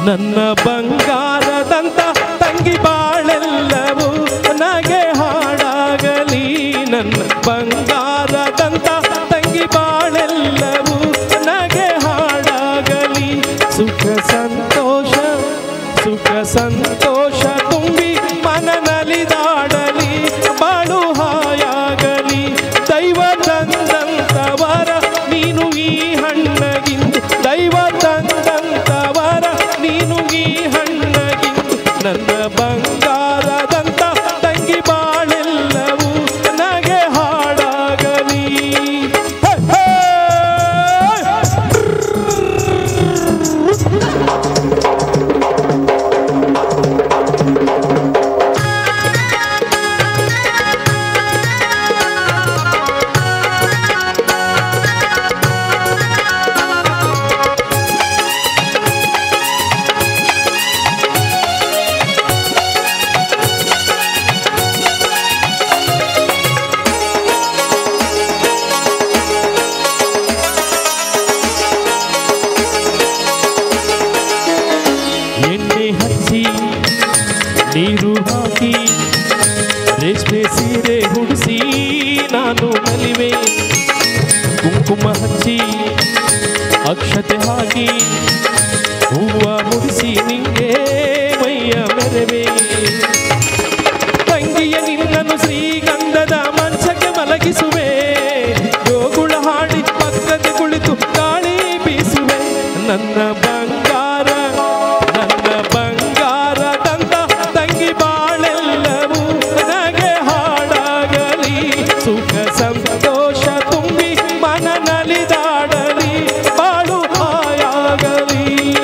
ನನ್ನ ಬಂಗಾರದಂತ ತಂಗಿ ಬಾಳೆಲ್ಲವೂ ನನಗೆ ಹಾಡಾಗಲಿ ನನ್ನ ಬಂಗಾರದಂತ ತಂಗಿ ಬಾಳೆಲ್ಲವೂ ನನಗೆ ಹಾಡಾಗಲಿ ಸುಖ ಸಂತೋಷ ಸುಖ ಸಂತೋಷ ತುಂಬಿ ಮನನಲಿದಾಡಲಿ ಬಾಳು ಹಾಯಾಗಲಿ ದೈವ ತಂದಂತವರ ನೀನು ಈ ಹಣ್ಣಗಿಂದು ದೈವ ತಂದಂತವರ ನೀನು ಈ ಹಣ್ಣಗಿಂದು ನನ್ನ ಬಂಗಾರದಂತ ತಂಗಿ ಬಾಳೆಲ್ಲವೂ ನನಗೆ ಹಾಡಾಗಲಿ ಹೇ, ಹೇ! ಎಣ್ಣೆ ಹಚ್ಚಿ ನೀರು ಹಾಕಿ ರೇಷ್ಮೆ ಸೀರೆ ಹುಡಿಸಿ ನಾನು ನಲಿವೆ ಕುಂಕುಮ ಹಚ್ಚಿ ಅಕ್ಷತೆ ಹಾಕಿ ಹೂವ ಮುಡಿಸಿ ನಿಂಗೆ ಮೈಯ ಮೆರವೆ ತಂಗಿಯ ನಿನ್ನನ್ನು ಶ್ರೀಗಂಧದ ಮಂಚಕ್ಕೆ ಮಲಗಿಸುವೆ ಜೋಗುಳ ಹಾಡಿ ಪಕ್ಕದ ಕುಳಿತು ಗಾಳಿ ಬೀಸುವೆ ನನ್ನ ಬಂಗಾರ ನನ್ನ ಬಂಗಾರದಂತ ತಂಗಿ ಬಾಳೆಲ್ಲವೂ ನನಗೆ ಹಾಡಾಗಲಿ ಸುಖ ಸಂತೋಷ ತುಂಬಿ ಮನ ನಲಿದಾಡಲಿ ಬಾಳು ಹಾಯಾಗಲಿ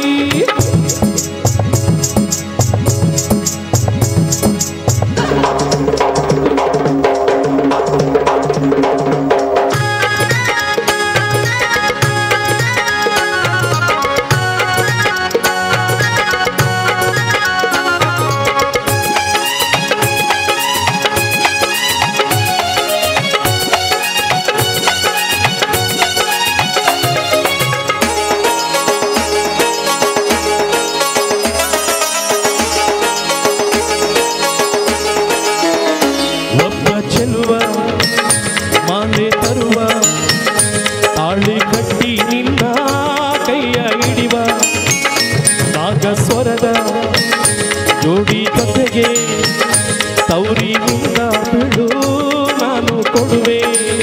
ಒಬ್ಬ ಚೆಲುವ ಮಾಲೆ ತರುವ ತಾಳಿ ಕಟ್ಟಿ ನಿನ್ನ ಕೈಯ ಹಿಡಿವ ನಾಗಸ್ವರದ ಜೋಡಿ ಕಥೆಗೆ ತೌರಿ ನಿನ್ನ ಬಿಡು ನಾನು ಕೊಡುವೆ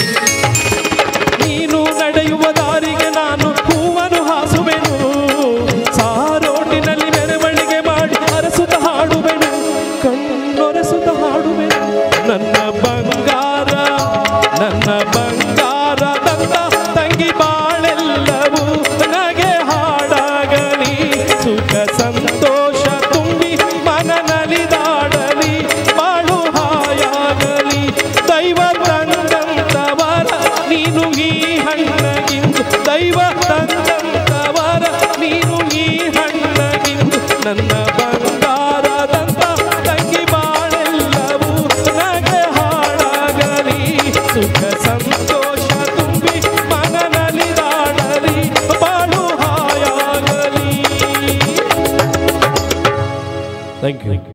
ನೀನು ನಡೆಯುವ ದಾರಿಗೆ ನಾನು ಹೂವನ್ನು ಹಾಸುವೆನು ಸಾರೋಟಿನಲ್ಲಿ ಮೆರವಣಿಗೆ ಮಾಡಿ ಅರಸುತ್ತ ಹಾಡುವೆನು ಕಣ್ಣೊರೆಸುತ್ತ ಹಾಡುವೆನು ನನ್ನ ಬಂಗಾರ ನನ್ನ ಬಂಗಾರ ತಂದ ತಂಗಿ ಬಾಳೆಲ್ಲವೂ ನನಗೆ ಹಾಡಾಗಲಿ ಸುಖ ಸಂತೋಷ ತುಂಬಿ ಮನ ನಲಿದಾಡಲಿ ಬಾಳು ಹಾಯಾಗಲಿ ದೈವ ತಂದಂತವರ ನೀನು ಈ ಹಣ್ಣಗಿಂದು ದೈವ ತಂದಂತವರ ನೀನು ಈ ಹಣ್ಣಗಿಂದು ನನ್ನ ಬಂಗಾರದಂತ ತಂಗಿ ಬಾಳೆಲ್ಲವೂ ನನಗೆ ಹಾಡಾಗಲಿ ಸುಖ ಸಂತೋಷ ತುಂಬಿ ಮನ ನಲಿದಾಡಲಿ ಬಾಳು ಹಾಯಾಗಲಿ ಥ್ಯಾಂಕ್ ಯು